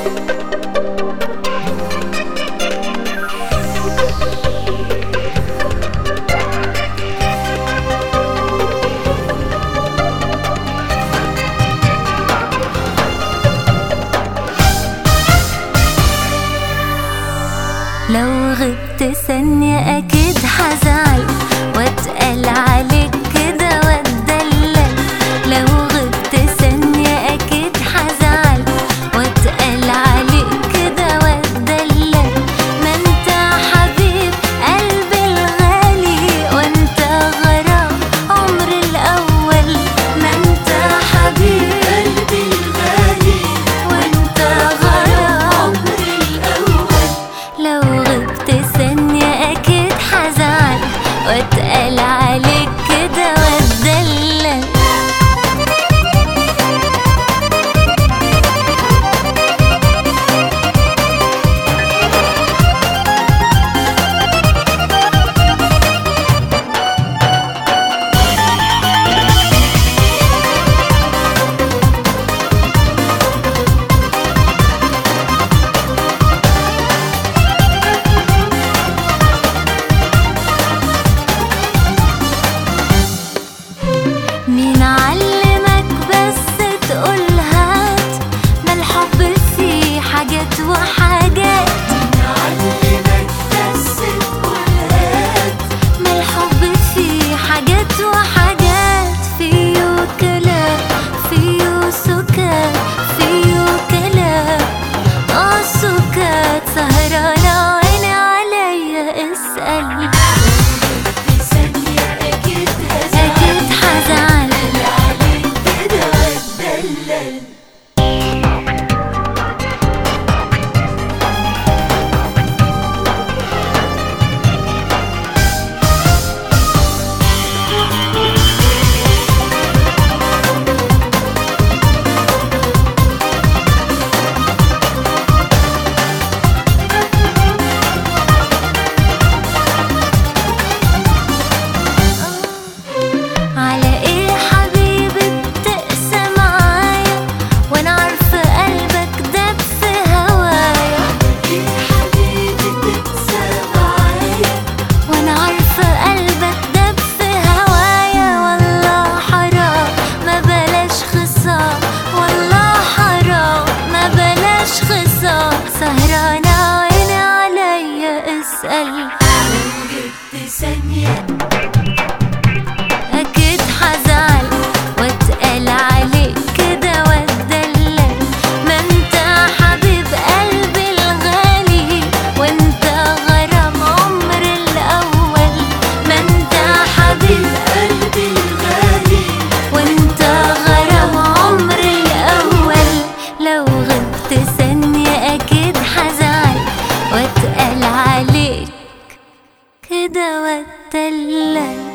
لو غبت ثانية أكيد حزعل واتقل عليك كده واتدلل لو غبت ثانية أكيد حزعل واتقل عليك كده واتدلل ما انت حبيب قلبي الغالي وانت غرام عمري الأول ما انت حبيب قلبي الغالي وانت غرام عمري الأول لو غبت ثانية أكيد حزعل واتقل عليك كده واتدلل مين علمك بس تقول هات ما الحب فيه حاجات وحاجات مين علمك بس تقول هات ما الحب فيه حاجات وحاجات فيه كلام فيه سكات فيه كلام اه سكات سهرانة عيني عليا اسأل أكيد حزعل على ايه حبيبي بتقسى معايا وانا عارفه قلبك داب في هوايا ايه حبيبي بتقسى معايا وانا عارفه قلبك داب في هوايا والله حرام ما بلاش خصام والله حرام ما بلاش خصام سهرانه عيني عليا اسال ثانيه أكيد حزعل واتقل عليك كده واتدلل ما انت حبيب قلبي الغالي وانت غرام عمري الأول ما انت حبيب قلبي الغالي وانت غرام عمري الأول لو غبت ثانية أكيد حزعل واتقل عليك كده واتدلل